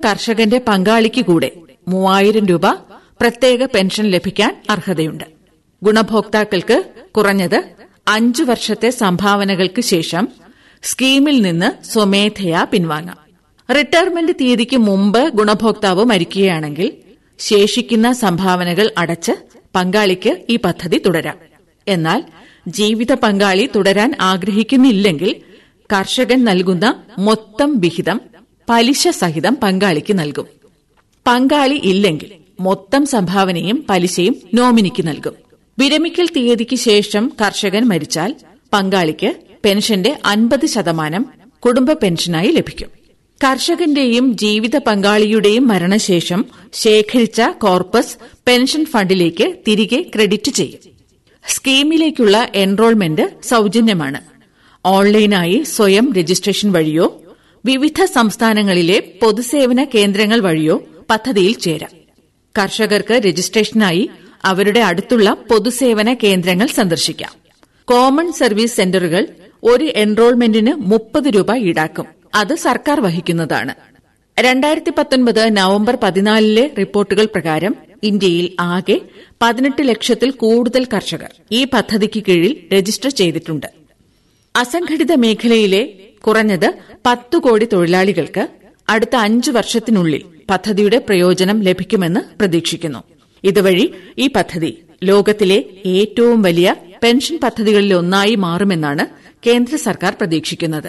കർഷകന്റെ പങ്കാളിക്ക് കൂടെ മൂവായിരം രൂപ പ്രത്യേക പെൻഷൻ ലഭിക്കാൻ അർഹതയുണ്ട് ഗുണഭോക്താക്കൾക്ക് കുറഞ്ഞത് അഞ്ചു വർഷത്തെ സംഭാവനകൾക്ക് ശേഷം സ്കീമിൽ നിന്ന് സ്വമേധയാ പിൻവാങ്ങാം റിട്ടയർമെന്റ് തീയതിക്ക് മുമ്പ് ഗുണഭോക്താവ് മരിക്കുകയാണെങ്കിൽ ശേഷിക്കുന്ന സംഭാവനകൾ അടച്ച് പങ്കാളിക്ക് ഈ പദ്ധതി തുടരാം എന്നാൽ ജീവിത പങ്കാളി തുടരാൻ ആഗ്രഹിക്കുന്നില്ലെങ്കിൽ കർഷകൻ നൽകുന്ന മൊത്തം വിഹിതം പലിശ സഹിതം പങ്കാളിക്ക് നൽകും പങ്കാളി ഇല്ലെങ്കിൽ മൊത്തം സംഭാവനയും പലിശയും നോമിനിക്ക് നൽകും വിരമിക്കൽ തീയതിക്ക് ശേഷം കർഷകൻ മരിച്ചാൽ പങ്കാളിക്ക് പെൻഷന്റെ അൻപത് ശതമാനം കുടുംബ പെൻഷനായി ലഭിക്കും കർഷകന്റെയും ജീവിത പങ്കാളിയുടെയും മരണശേഷം ശേഖരിച്ച കോർപ്പസ് പെൻഷൻ ഫണ്ടിലേക്ക് തിരികെ ക്രെഡിറ്റ് ചെയ്യും സ്കീമിലേക്കുള്ള എൻറോൾമെന്റ് സൌജന്യമാണ് ഓൺലൈനായി സ്വയം രജിസ്ട്രേഷൻ വഴിയോ വിവിധ സംസ്ഥാനങ്ങളിലെ പൊതുസേവന കേന്ദ്രങ്ങൾ വഴിയോ പദ്ധതിയിൽ ചേരാം കർഷകർക്ക് രജിസ്ട്രേഷനായി അവരുടെ അടുത്തുള്ള പൊതുസേവന കേന്ദ്രങ്ങൾ സന്ദർശിക്കാം കോമൺ സർവീസ് സെന്ററുകൾ ഒരു എൻറോൾമെന്റിന് മുപ്പത് രൂപ ഈടാക്കും അത് സർക്കാർ വഹിക്കുന്നതാണ് രണ്ടായിരത്തി പത്തൊൻപത് നവംബർ പതിനാലിലെ റിപ്പോർട്ടുകൾ പ്രകാരം ഇന്ത്യയിൽ ആകെ പതിനെട്ട് ലക്ഷത്തിൽ കൂടുതൽ കർഷകർ ഈ പദ്ധതിക്ക് കീഴിൽ രജിസ്റ്റർ ചെയ്തിട്ടുണ്ട് അസംഘടിത മേഖലയിലെ കുറഞ്ഞത് പത്ത് കോടി തൊഴിലാളികൾക്ക് അടുത്ത അഞ്ചു വർഷത്തിനുള്ളിൽ പദ്ധതിയുടെ പ്രയോജനം ലഭിക്കുമെന്ന് പ്രതീക്ഷിക്കുന്നു ഇതുവഴി ഈ പദ്ധതി ലോകത്തിലെ ഏറ്റവും വലിയ പെൻഷൻ പദ്ധതികളിലൊന്നായി മാറുമെന്നാണ് കേന്ദ്ര സർക്കാർ പ്രതീക്ഷിക്കുന്നത്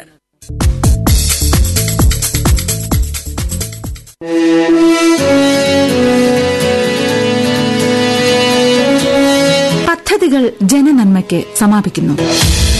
പദ്ധതികൾ ജനനന്മയ്ക്ക് സമാപിക്കുന്നു